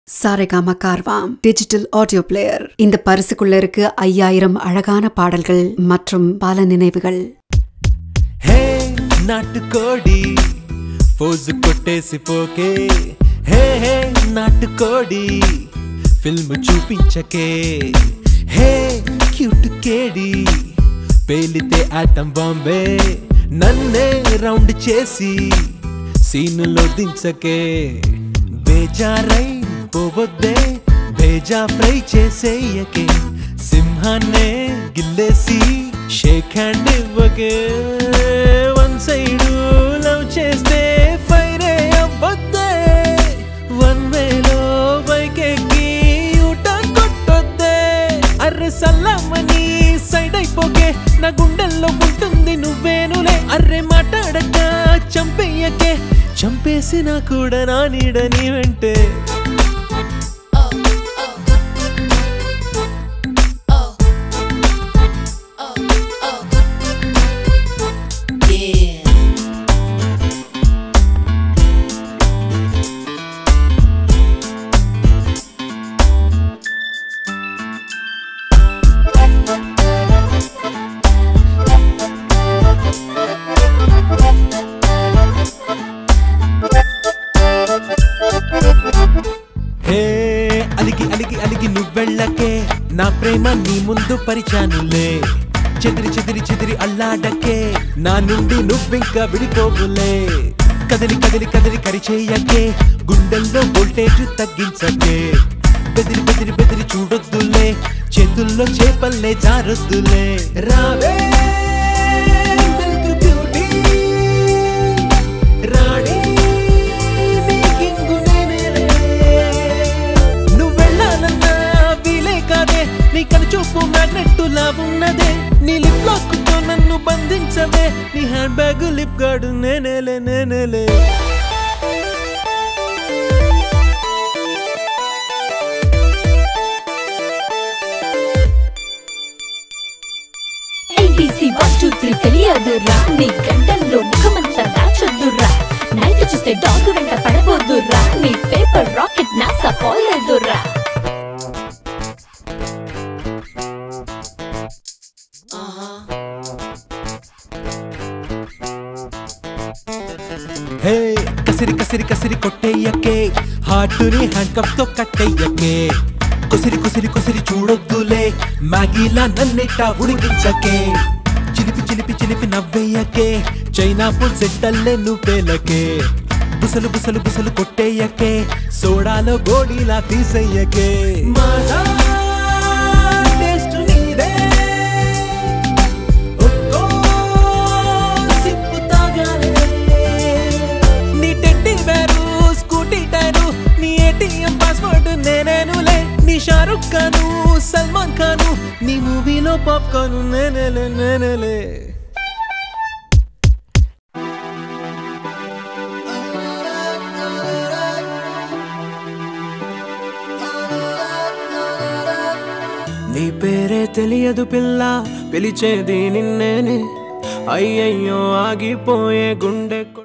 Saregama Carvaan digital audio player இந்த பரிசுக்குள்ள இருக்கு ஐயாயிரம் அழகான பாடல்கள் மற்றும் பல நினைவுகள் హే నాటుకోడి ఫోజు కొట్టేసిపోకే హే హే నాటుకోడి ఫిల్మ్ చూపించకే హే క్యూట్ కేడి పేలితే ఆటం బాంబే నన్నే రౌండ్ చేసి సీనులో దించకే బేజారై పోవద్దే బేజా ఫ్రై చేసేయకే సింహాన్నే గిల్లేసి షేక్ హ్యాండ్ ఇవ్వకే వన్ సైడ్ లవ్ చేస్తే ఫైరే అవ్వద్దే వన్ వేలో బైక్ ఎక్కి యూటర్న్ కొట్టొద్దే అర్రె సల్లమని సైడ్ అయిపోకే నా గుండెల్లో ఉంటుంది నువ్వేనులే అర్రె మాట్లాడక చంపేయకే చంపేసినా కూడా నా నీడ నీ వెంటే హే అలిగి అలిగి అలిగి నువ్వెళ్ళకే నా ప్రేమ నీ ముందు పరిచానులే చెదిరి చెదిరి చెదిరి అల్లాడకే నా నుండి నువ్వింకా విడిపోవులే కదిలి కదిలి కదిలి కరిచేయకే గుండెల్లో వోల్టేజ్ తగ్గించకే బెదిరి బెదిరి బెదిరి చూడొద్దులే చేతుల్లో చేపల్లే జారొద్దులే రావే milk beauty. రాణి నీకింగు నేనేలే. నువ్వెళ్ళాలన్నా వీలే కాదే నీ కనుచూపు మ్యాగ్నెట్టులా ఉన్నదే నీ లిప్ లాక్తో నన్ను బంధించవే నీ హ్యాండ్ బ్యాగ్ లిప్ గార్డు నేనేలే నేనేలే ఏబీసీ వన్ టూ త్రీ తెలియదురా నీ గంటల్లో ముఖమంతా దాచొద్దురా నైట్ చూస్తే డాగ్ వెంట పడబోదురా నీ పేపర్ రాకెట్ నాసా పోలేదురా హే కసిరి కసిరి కసిరి కొట్టేయకే హార్టుని హ్యాండ్ కప్ తో కట్టేయకే కుసిరి కుసిరి కుసిరి చూడొద్దులే మ్యాగీలా నన్నిట్టా ఉడికించకే చిలిపి చిలిపి చిలిపి నవ్వేయకే చైనా ఫుడ్ సెట్టల్లే నువ్వేలకే బుసలు బుసలు బుసలు కొట్టేయకే సోడాలో గోడీలా తీసేయకే మాజా టేస్ట్ నీదే ఒక్కో సిప్పు తాగాలే. నీ టెడ్డీ బేరు స్కూటీ టైరు నీ ఏటీఎం పాస్వర్డ్ నేనేనులే నీ షారుఖ్ ఖాను సల్మాన్ ఖాను నీ మూవీలో పాప్కార్న్ నేనేలే నేనేలే నీ పేరే తెలియదు పిల్ల పిలిచేది నిన్నేనే అయ్యయ్యో ఆగిపోయే గుండె కొ-